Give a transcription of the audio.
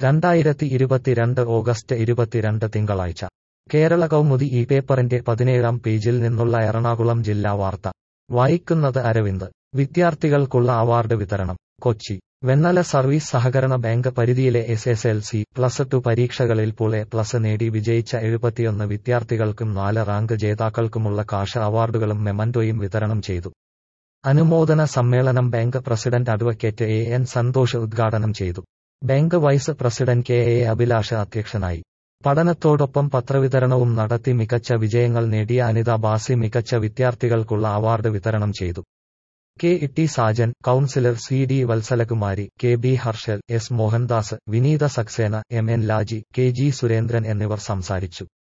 രണ്ടായിരത്തി ഇരുപത്തിരണ്ട് ഓഗസ്റ്റ് ഇരുപത്തിരണ്ട് തിങ്കളാഴ്ച കേരള കൗമുദി ഈ പേപ്പറിന്റെ പതിനേഴാം പേജിൽ നിന്നുള്ള എറണാകുളം ജില്ലാ വാർത്ത വായിക്കുന്നത് അരവിന്ദ് വിദ്യാർത്ഥികൾക്കുള്ള അവാർഡ് വിതരണം കൊച്ചി വെണ്ണല സർവീസ് സഹകരണ ബാങ്ക് പരിധിയിലെ S S L C plus two പരീക്ഷകളിൽ പുൾ എ പ്ലസ് നേടി വിജയിച്ച എഴുപത്തിയൊന്ന് വിദ്യാർത്ഥികൾക്കും നാല് റാങ്ക് ജേതാക്കൾക്കുമുള്ള കാഷ അവാർഡുകളും മെമന്റോയും വിതരണം ചെയ്തു അനുമോദന സമ്മേളനം bank president advocate A N Santhosh ഉദ്ഘാടനം ചെയ്തു bank vice president K A Abhilash അധ്യക്ഷനായി പഠനത്തോടൊപ്പം പത്രവിതരണവും നടത്തി മികച്ച വിജയങ്ങൾ നേടിയ അനിത ബാസി മികച്ച വിദ്യാർത്ഥികൾക്കുള്ള അവാർഡ് വിതരണം ചെയ്തു K Itty Sajan councillor C D Valsalakumari K B Harshal S Mohandas Vineetha Saxena M N Laji K G Surendran എന്നിവർ സംസാരിച്ചു